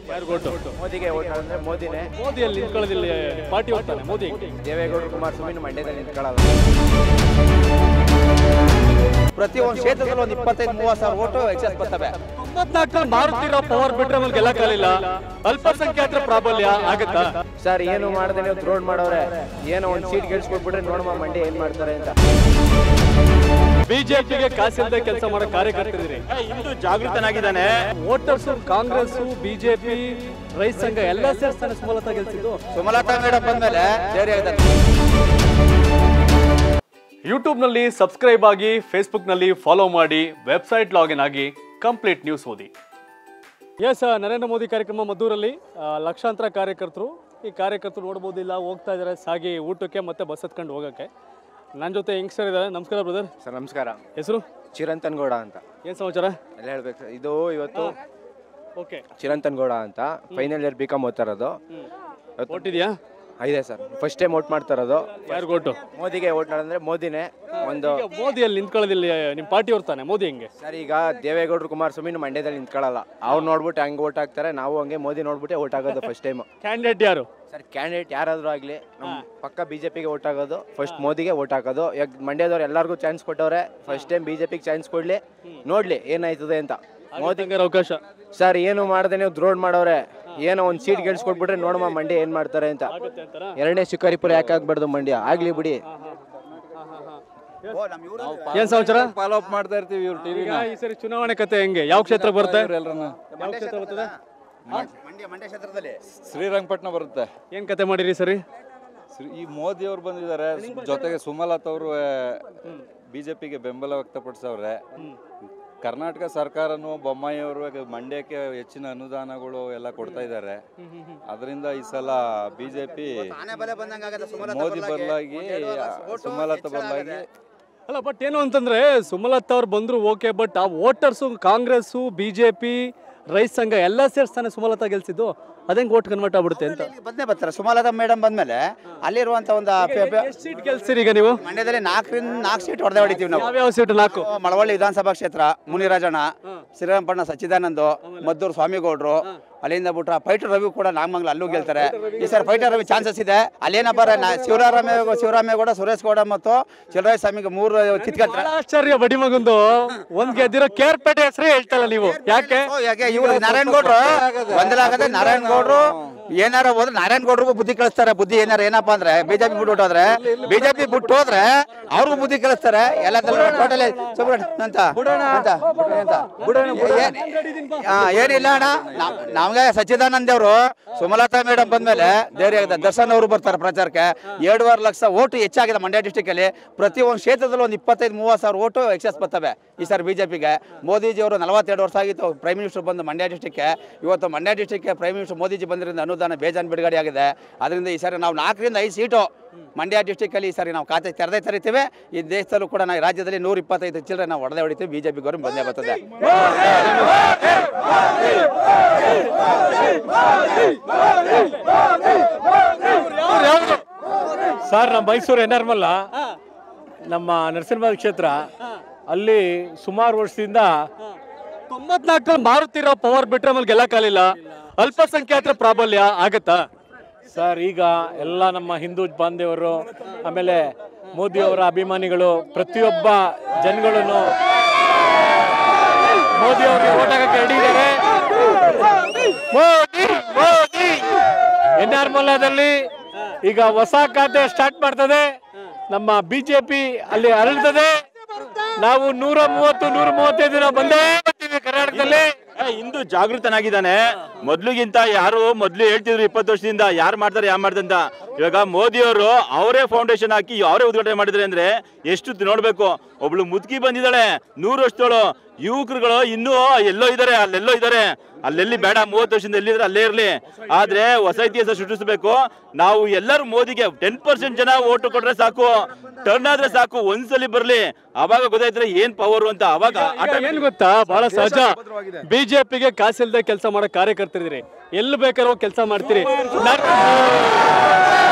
ಯಾರು ಕೊಟ್ಟು ಮೋದಿಗೆ ಓಟ್ ಅಂದ್ರೆ ಮೋದಿನೇ ಮೋದಿಯಲ್ಲಿ ನಿಂತ್ಕೊಳ್ಳೋದಿಲ್ಲ ಪಾರ್ಟಿ ಹೋಗ್ತಾನೆ ಮೋದಿ ಹೆಂಗೆ ದೇವೇಗೌಡರು ಕುಮಾರಸ್ವಾಮಿ ಮಂಡ್ಯದಲ್ಲಿ ನಿಂತ್ಕೊಳ್ಳಲ್ಲ ಪ್ರತಿ ಒಂದು ಕ್ಷೇತ್ರದಲ್ಲಿ ಒಂದು ಇಪ್ಪತ್ತೈದು ಮೂವತ್ತು ಸಾವಿರ ಓಟು ಎಕ್ಸೆಸ್ ಬರ್ತವೆ ತೊಂಬತ್ನಾಲ್ಕಲ್ಲಿ ಮಾರುತಿರೋ ಪವರ್ ಬಿಟ್ರೆ ಆಮೇಲೆ ಗೆಲ್ಲಕ್ಕಾಗಲಿಲ್ಲ ಅಲ್ಪಸಂಖ್ಯಾತರ ಪ್ರಾಬಲ್ಯ ಆಗತ್ತಾ ಸರ್ ಏನು ಮಾಡದೆ ನೀವು ರೋಡ್ ಮಾಡೋರೆ ಏನೋ ಒಂದು ಸೀಟ್ ಗೆಲ್ಸ್ಕೊಟ್ಬಿಟ್ರೆ ನೋಡಮ್ಮ ಮಂಡ್ಯ ಏನ್ ಮಾಡ್ತಾರೆ ಅಂತ ಬಿಜೆಪಿಗೆ ಕಾಸಿಲ್ಲದೆ ಕೆಲಸ ಮಾಡೋ ಕಾರ್ಯಕರ್ತರಿದ್ದೀರಿ ಹಿಂದೂ ಜಾಗೃತನಾಗಿದ್ದಾನೆ ವೋಟರ್ಸ್ ಕಾಂಗ್ರೆಸ್ ಬಿಜೆಪಿ ರೈತ ಸಂಘ ಎಲ್ಲ ಸೇರ್ಸ್ತಾನೆ ಸುಮಲತಾ ಗೆಲ್ಸಿದ್ದು ಸುಮಲತಾ ಮೇಡಮ್ ಬಂದ್ಮೇಲೆ ಧೈರ್ಯ ಇದೆ ಯೂಟ್ಯೂಬ್ನಲ್ಲಿ ಸಬ್ಸ್ಕ್ರೈಬ್ ಆಗಿ ಫೇಸ್ಬುಕ್ನಲ್ಲಿ ಫಾಲೋ ಮಾಡಿ ವೆಬ್ಸೈಟ್ ಲಾಗಿನ್ ಆಗಿ ಕಂಪ್ಲೀಟ್ ನ್ಯೂಸ್ ಓದಿ ಎಸ್ ನರೇಂದ್ರ ಮೋದಿ ಕಾರ್ಯಕ್ರಮ ಮದ್ದೂರಲ್ಲಿ ಆ, ಲಕ್ಷಾಂತರ ಕಾರ್ಯಕರ್ತರು ಈ ಕಾರ್ಯಕರ್ತರು ನೋಡ್ಬೋದಿಲ್ಲ ಹೋಗ್ತಾ ಇದ್ದಾರೆ ಸಾಗಿ ಊಟಕ್ಕೆ ಮತ್ತೆ ಬಸ್ ಹತ್ಕೊಂಡು ಹೋಗೋಕ್ಕೆ ನನ್ನ ಜೊತೆ ಯಂಗ್ಸ್ಟರ್ ಇದ್ದಾರೆ ನಮಸ್ಕಾರ ಬ್ರದರ್ ಸರ್ ನಮಸ್ಕಾರ ಹೆಸರು ಚಿರಂತನ್ ಗೌಡ ಅಂತ ಏನು ಸಮಾಚಾರ ಎಲ್ಲ ಹೇಳ್ಬೇಕು ಸರ್ ಇದು ಇವತ್ತು ಓಕೆ ಚಿರಂತನ್ ಗೌಡ ಅಂತ ಫೈನಲ್ ಇಯರ್ ಬಿ ಕಾಮ್ ಓದ್ತಾ ಇರೋದು ಓಟಿದೆಯಾ ಇದೆ ಸರ್ ಫಸ್ಟ್ ಟೈಮ್ ಓಟ್ ಮಾಡ್ತಾ ಇರೋದು ಯಾರು ಕೊಟ್ಟು ಮೋದಿಗೆ ಓಟ್ ಮಾಡೋದಂದ್ರೆ ಮೋದಿನೇ ಒಂದು ಈಗ ಮೋದಿಯಲ್ಲಿ ನಿಂತ್ಕೊಳ್ಳೋದಿಲ್ಲ ನಿಮ್ಮ ಪಾರ್ಟಿ ಅವ್ರ್ತಾನೆ ಮೋದಿ ಹೆಂಗೆ ಸರ್ ಈಗ ದೇವೇಗೌಡರು ಕುಮಾರಸ್ವಾಮಿ ಮಂಡ್ಯದಲ್ಲಿ ನಿಂತ್ಕೊಳ್ಳಲ್ಲ ಅವ್ರು ನೋಡ್ಬಿಟ್ಟು ಹಂಗೆ ಓಟ್ ಹಾಕ್ತಾರೆ ನಾವು ಹಂಗೆ ಮೋದಿ ನೋಡ್ಬಿಟ್ಟೆ ಓಟ್ ಆಗೋದು ಫಸ್ಟ್ ಟೈಮ್ ಕ್ಯಾಂಡಿಡೇಟ್ ಯಾರು ಸರ್ ಕ್ಯಾಂಡಿಡೇಟ್ ಯಾರಾದ್ರೂ ಆಗಲಿ ನಮ್ಮ ಪಕ್ಕ ಬಿಜೆಪಿಗೆ ಓಟ್ ಆಗೋದು ಫಸ್ಟ್ ಮೋದಿಗೆ ಓಟ್ ಹಾಕೋದು ಈಗ ಮಂಡ್ಯದವ್ರು ಎಲ್ಲರಿಗೂ ಚಾನ್ಸ್ ಕೊಟ್ಟವ್ರೆ ಫಸ್ಟ್ ಟೈಮ್ ಬಿಜೆಪಿಗೆ ಚಾನ್ಸ್ ಕೊಡ್ಲಿ ನೋಡ್ಲಿ ಏನಾಯ್ತದೆ ಅಂತ ಮೋದಿ ಹಂಗಾರೆ ಅವಕಾಶ ಸರ್ ಏನು ಮಾಡದೆ ನೀವು ದ್ರೋಡ್ ಮಾಡವ್ರೆ ಏನೋ ಒಂದು ಸೀಟ್ ಗೆಲ್ಸ್ಕೊಟ್ಬಿಟ್ರೆ ನೋಡಮ್ಮ ಮಂಡ್ಯ ಏನ್ ಮಾಡ್ತಾರೆ ಅಂತ ಆಗುತ್ತೆ ಅಂತಾರ ಎರಡನೇ ಶಿಕಾರಿಪುರ ಯಾಕೆ ಆಗ್ಬಾರ್ದು ಮಂಡ್ಯ ಆಗ್ಲಿ ಬಿಡಿ ಏನ್ ಸಮಾಚಾರ ಫಾಲೋ ಅಪ್ ಮಾಡ್ತಾ ಇರ್ತೀವಿ ಇವ್ರು ಟಿವಿ ಈಗ ಈ ಸರಿ ಚುನಾವಣೆ ಕತೆ ಹೆಂಗೆ ಯಾವ ಕ್ಷೇತ್ರ ಬರುತ್ತೆ ಯಾವ ಕ್ಷೇತ್ರ ಬರ್ತದೆ ಶ್ರೀರಂಗಪಟ್ಟಣ ಬರುತ್ತೆ ಏನ್ ಕತೆ ಮಾಡಿರಿ ಸರಿ ಶ್ರೀ- ಈ ಮೋದಿ ಅವ್ರು ಬಂದಿದ್ದಾರೆ ಜೊತೆಗೆ ಸುಮಲತಾ ಅವರು ಬಿಜೆಪಿಗೆ ಬೆಂಬಲ ವ್ಯಕ್ತಪಡಿಸವ್ರೆ ಕರ್ನಾಟಕ ಸರ್ಕಾರನು ಬೊಮ್ಮಾಯಿ ಅವರು ಮಂಡ್ಯಕ್ಕೆ ಹೆಚ್ಚಿನ ಅನುದಾನಗಳು ಎಲ್ಲ ಕೊಡ್ತಾ ಇದ್ದಾರೆ ಅದರಿಂದ ಈ ಸಲ ಬಿಜೆಪಿ ಮೋದಿ ಬದಲಾಗಿ ಸುಮಲತಾ ಬದಲಾಗಿ ಅಲ್ಲ ಬಟ್ ಏನು ಅಂತಂದ್ರೆ ಸುಮಲತಾ ಅವ್ರು ಬಂದ್ರು ಓಕೆ ಬಟ್ ಆ ವೋಟರ್ಸು ಕಾಂಗ್ರೆಸ್ಸು ಬಿಜೆಪಿ ರೈತ ಸಂಘ ಎಲ್ಲ ಸೇರ್ಸ್ತಾನೆ ಸುಮಲತಾ ಗೆಲ್ಸಿದ್ದು ಅದಂಗೆ ಓಟ್ ಕನ್ವರ್ಟ್ ಆಗ್ಬಿಡುತ್ತೆ ಅಂತ ಬಂದೇ ಬರ್ತಾರೆ ಸುಮಲತಾ ಮೇಡಮ್ ಬಂದ್ಮೇಲೆ ಅಲ್ಲಿರುವಂತ ಒಂದು ಪೆ- ಪೆ- ಎಷ್ಟು ಸೀಟ್ ಗೆಲ್ಸಿರಿ ಈಗ ನೀವು ಮಂಡ್ಯದಲ್ಲಿ ನಾಲ್ಕರಿಂದ ನಾಲ್ಕು ಸೀಟ್ ಹೊಡೆದೇ ಹೊಡಿತೀವಿ ನಾವು ಯಾವ್ಯಾವ ಸೀಟ್ ನಾಲ್ಕು ಮಳವಳ್ಳಿ ವಿಧಾನಸಭಾ ಕ್ಷೇತ್ರ ಮುನಿರಾಜಣ್ಣ ಶ್ರೀರಂಗಪಟ್ಟಣ ಸಚ್ಚಿದಾನಂದ್ ಮದ್ದೂರು ಸ್ವಾಮಿಗೌಡ್ರು ಅಲ್ಲಿಂದ ಬಿಟ್ರೆ ಫೈಟರ್ ರವಿ ಕೂಡ ನಾಗಮಂಗಲ ಅಲ್ಲೂ ಗೆಲ್ತಾರೆ ಈ ಸರ್ ಫೈಟರ್ ರವಿ ಚಾನ್ಸಸ್ ಇದೆ ಅಲ್ಲೇನಪ್ಪ ಶಿವರಾಮ ಶಿವರಾಮೇಗೌಡ ಸುರೇಶ್ ಗೌಡ ಮತ್ತು ಚಿಲ್ಲರಾಯ ಸ್ವಾಮಿಗೆ ಮೂರು ಕಿತ್ಕೊಂತಾರೆ ಬಹಳ ಆಶ್ಚರ್ಯ ಬಡಿ ಮಗಂದು ಒಂದ್ ಗೆದ್ದಿರೋ ಕೇರ್ಪೇಟೆ ಹೆಸರೇ ಹೇಳ್ತಲ್ಲ ನೀವು ಯಾಕೆ ಓ, ಯಾಕೆ ಇವ್ರು ನಾರಾಯಣ ಗೌಡ್ರು ಗೊಂದಲ ಆಗದೆ ನಾರಾಯಣ ಗೌಡ್ರು ಏನಾರ ಹೋದ್ರೆ ನಾರಾಯಣ ಗೌಡ್ರಿಗೂ ಬುದ್ಧಿ ಕಳಿಸ್ತಾರೆ ಬುದ್ಧಿ ಏನಾರ ಏನಪ್ಪಾ ಅಂದ್ರೆ ಬಿಜೆಪಿ ಬಿಟ್ಟು ಹೋದ್ರೆ ಬಿಜೆಪಿ ಬಿಟ್ಟು ಹೋದ್ರೆ ಅವ್ರಿಗೂ ಬುದ್ಧಿ ಕಳಿಸ್ತಾರೆ ಎಲ್ಲ ಟೋಟಲ್ ಅಂತ ಅಂತ ಅಂತ ಏನ್- ಆ, ಏನಿಲ್ಲ ಅಣ್ಣ ನಾವ್- ನಮ್ಗೆ ಸಚ್ಚಿದಾನಂದ್ ಅವರು ಸುಮಲತಾ ಮೇಡಮ್ ಬಂದ್ಮೇಲೆ ಧೈರ್ಯ ಆಗಿದೆ ದರ್ಶನ್ ಅವರು ಬರ್ತಾರೆ ಪ್ರಚಾರಕ್ಕೆ ಎರಡೂವರೆ ಲಕ್ಷ ಓಟು ಹೆಚ್ಚಾಗಿದೆ ಮಂಡ್ಯ ಡಿಸ್ಟಿಕ್ ಅಲ್ಲಿ ಪ್ರತಿ ಒಂದು ಕ್ಷೇತ್ರದಲ್ಲಿ ಒಂದು ಇಪ್ಪತ್ತೈದು ಮೂವತ್ತು ಸಾವಿರ ಓಟು ಎಕ್ಸೆಸ್ ಬರ್ತವೆ ಈ ಸರ್ ಬಿಜೆಪಿಗೆ ಮೋದಿಜಿ ಅವರು ನಲವತ್ತೆರಡು ವರ್ಷ ಆಗಿತ್ತು ಪ್ರೈಮ್ ಮಿನಿಸ್ಟರ್ ಬಂದು ಮಂಡ್ಯ ಡಿಸ್ಟಿಕ್ಗೆ ಇವತ್ತು ಮಂಡ್ಯ ಡಿಸ್ಟಿಕ್ಗೆ ಪ್ರೈಮ್ ಮಿನಿಸ್ಟರ್ ಮೋದಿಜಿ ಬಂದಿರಿಂದ ಅನುದಾನ ಬೇಜಾನ್ ಬಿಡುಗಡೆ ಆಗಿದೆ ಅದರಿಂದ ಈ ಸಾರಿ ನಾವು ನಾಲ್ಕರಿಂದ ಐದು ಸೀಟು ಮಂಡ್ಯ ಡಿಸ್ಟಿಕ್ಕಲ್ಲಿ ಈ ಸಾರಿ ನಾವು ಖಾತೆ ತೆರೆದೇ ತೆರಿತೀವಿ ಈ ದೇಶದಲ್ಲೂ ಕೂಡ ನಾವು ರಾಜ್ಯದಲ್ಲಿ ನೂರ ಇಪ್ಪತ್ತೈದು ಚಿಲ್ಲರೆ ನಾವು ಹೊಡೆದೇ ಹೊಡಿತೀವಿ ಬಿಜೆಪಿ ಗೌರ್ಮೆಂಟ್ ಬಂದೇ ಬರ್ತದೆ ಸರ್ ನಮ್ಮ ಮೈಸೂರು ಎನ್ ಆರ್ ಮಲ್ಲ ನಮ್ಮ ನರಸಿಂಹ ಕ್ಷೇತ್ರ ಅಲ್ಲಿ ಸುಮಾರು ವರ್ಷದಿಂದ ತೊಂಬತ್ನಾಲ್ಕಲ್ಲಿ ಮಾರುತಿರೋ ಪವರ್ ಬಿಟ್ರೆ ಆಮೇಲೆ ಗೆಲ್ಲಕ್ಕಾಗಲಿಲ್ಲ ಅಲ್ಪಸಂಖ್ಯಾತರ ಪ್ರಾಬಲ್ಯ ಆಗತ್ತಾ ಸರ್ ಈಗ ಎಲ್ಲ ನಮ್ಮ ಹಿಂದೂ ಬಾಂಧವರು ಆಮೇಲೆ ಮೋದಿ ಅವರ ಅಭಿಮಾನಿಗಳು ಪ್ರತಿಯೊಬ್ಬ ಜನಗಳನ್ನು ಮೋದಿ ಅವರಿಗೆ ಓಟ್ ಹಾಕಕ್ಕೆ ರೆಡಿ ಇದ್ದಾರೆ ಮೋದಿ ಮೋದಿ ಎನ್ ಆರ್ ಮೊಲ್ಲಾದಲ್ಲಿ ಈಗ ಹೊಸ ಖಾತೆ ಸ್ಟಾರ್ಟ್ ಮಾಡ್ತದೆ ನಮ್ಮ ಬಿಜೆಪಿ ಅಲ್ಲಿ ಅರಳ್ತದೆ ನಾವು ನೂರ ಮೂವತ್ತು ನೂರ ಮೂವತ್ತೈದು ದಿನ ಬಂದೇ ಬರ್ತೀವಿ ಕರ್ನಾಟಕದಲ್ಲಿ ಹಿಂದೂ ಜಾಗೃತನಾಗಿದ್ದಾನೆ ಮೊದ್ಲಿಗಿಂತ ಯಾರು ಮೊದ್ಲು ಹೇಳ್ತಿದ್ರು ಇಪ್ಪತ್ತು ವರ್ಷದಿಂದ ಯಾರು ಮಾಡ್ತಾರೆ ಯಾರು ಮಾಡ್ತಾರೆ ಅಂತ ಇವಾಗ ಮೋದಿ ಅವರು ಅವರೇ ಫೌಂಡೇಶನ್ ಹಾಕಿ ಅವರೇ ಉದ್ಘಾಟನೆ ಮಾಡಿದ್ರೆ ಅಂದ್ರೆ ಎಷ್ಟು ನೋಡ್ಬೇಕು ಒಬ್ಳು ಮುದುಕಿ ಬಂದಿದ್ದಾಳೆ ನೂರು ವರ್ಷದವಳು ಯುವಕರುಗಳು ಇನ್ನೂ ಎಲ್ಲೋ ಇದ್ದಾರೆ ಅಲ್ಲೆಲ್ಲೋ ಇದ್ದಾರೆ ಅಲ್ಲೆಲ್ಲಿ ಬೇಡ ಮೂವತ್ತು ವರ್ಷದಿಂದ ಎಲ್ಲಿದ್ರೆ ಅಲ್ಲೇ ಇರಲಿ ಆದ್ರೆ ಹೊಸ ಇತಿಹಾಸ ಸೃಷ್ಟಿಸಬೇಕು ನಾವು ಎಲ್ಲರೂ ಮೋದಿಗೆ ಟೆನ್ ಪರ್ಸೆಂಟ್ ಜನ ಓಟು ಕೊಟ್ರೆ ಸಾಕು ಟರ್ನ್ ಆದ್ರೆ ಸಾಕು ಒಂದ್ಸಲಿ ಬರ್ಲಿ ಅವಾಗ ಗೊತ್ತಾಯ್ತಾರೆ ಏನ್ ಪವರ್ ಅಂತ ಅವಾಗ ಈಗ ಏನ್ ಗೊತ್ತಾ ಬಹಳ ಸಹಜ ಬಿಜೆಪಿಗೆ ಕಾಸಿಲ್ದೆ ಕೆಲಸ ಮಾಡೋ ಕಾರ್ಯಕರ್ತರಿದ್ದೀರಿ ಎಲ್ಲಿ ಬೇಕಾದ್ರೂ ಕೆಲಸ ಮಾಡ್ತೀರಿ ನಾನ್-